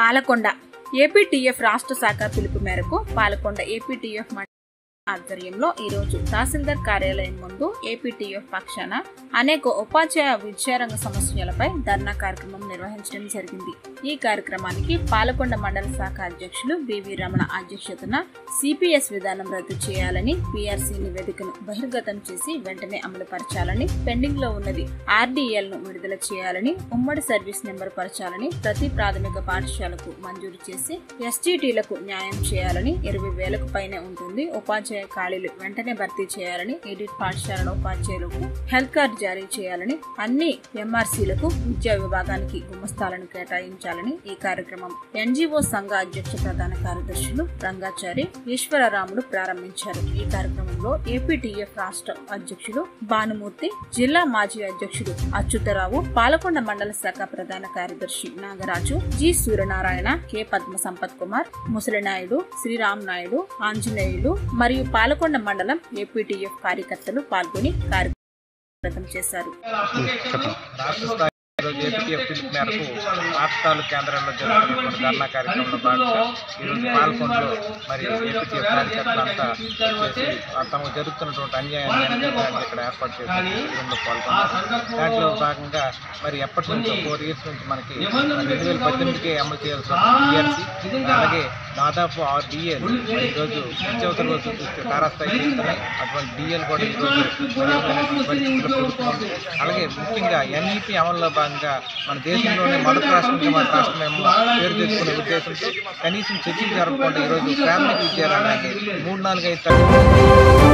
Palakonda APTF రాష్ట్ర శాఖ పిలుపు మేరకు పాలకొండ ఏపీటీఎఫ్ మండలి ఆధ్వర్యంలో ఈరోజు తహసీల్దార్ కార్యాలయం ముందు ఏపీటీఎఫ్ పక్షాన అనేక ఉపాధ్యాయ విద్యారంగ సమస్యలపై ధర్నా కార్యక్రమం నిర్వహించడం జరిగింది ఈ కార్యక్రమానికి పాలకొండ మండల శాఖ అధ్యక్షులు బివి రమణ అధ్యక్షతన సిపిఎస్ విధానం రద్దు చేయాలని పీఆర్సీ నివేదికను బహిర్గతం చేసి వెంటనే అమలు పరచాలని పెండింగ్ లో ఉన్నది ఆర్డీఎల్ ను విడుదల చేయాలని ఉమ్మడి సర్వీస్ నెంబర్ పరచాలని ప్రతి ప్రాథమిక పాఠశాలకు మంజూరు చేసి ఎస్టీటీలకు న్యాయం చేయాలని ఇరవై వేలకు పైనే ఉంటుంది ఉపాధ్యాయ ఖాళీలు వెంటనే భర్తీ చేయాలని ఎడిట్ పాఠశాలల ఉపాధ్యాయులకు హెల్త్ కార్డు జారీ చేయాలని అన్ని ఎంఆర్సీలకు విద్యా విభాగానికి గుమస్తాలను కేటాయించాలని ఈ కార్యక్రమం ఎన్జీఓ సంఘ అధ్యక్ష ప్రధాన కార్యదర్శులు రంగాచారి ఈశ్వరరాములు ప్రారంభించారు ఈ కార్యక్రమంలో ఏపీటీఎఫ్ రాష్ట్ర అధ్యక్షులు భానుమూర్తి జిల్లా మాజీ అధ్యక్షుడు అచ్యుతరావు పాలకొండ మండల శాఖ ప్రధాన కార్యదర్శి నాగరాజు జి సూర్యనారాయణ కె పద్మ సంపత్ కుమార్ ముసలినాయుడు శ్రీరామ్ నాయుడు ఆంజనేయులు మరియు పాలకొండ మండలం ఏపీటీఎఫ్ కార్యకర్తలు పాల్గొని కార్యక్రమం చేశారు రాష్ట్ర స్థాయి ఈరోజు ఏపీటీఎఫ్ పిలుపు మేరకు పాఠశాల కేంద్రాల్లో జరుగుతున్నటువంటి ధర్నా కార్యక్రమంలో భాగంగా ఈరోజు పాల్గొండలో మరి ఏపీటీఎఫ్ కార్యకర్తలంతా చేసి తమకు జరుగుతున్నటువంటి అన్యాయాన్ని అన్యాయాన్ని ఇక్కడ ఏర్పాటు చేసి కార్యక్రమంలో పాల్గొన్నారు దాంట్లో భాగంగా మరి ఎప్పటి నుంచో ఫోర్ ఇయర్స్ నుంచి మనకి రెండు వేల పద్దెనిమిదికే అమలు చేయాల్సిన పిఆర్సీ అలాగే దాదాపు ఆరు డిఎల్ ఈరోజు నిత్యవసర వస్తువులు చూస్తే తారాస్థాయికి వెళ్తున్నాయి అటువంటి డిఎల్ కూడా ఈరోజు మరి ఇవ్వలేని పరిస్థితుల్లో ప్రభుత్వం అలాగే ముఖ్యంగా ఎన్ఈపీ అమలులో భాగంగా మన దేశంలోనే మొదటి రాష్ట్రంగా మన రాష్ట్రమేమో పేరు తెచ్చుకునే ఉద్దేశంతో కనీసం చర్చలు జరగకుండా ఈరోజు ప్రాథమిక విద్యారంగాన్ని మూడు నాలుగు ఐదు తరగతులు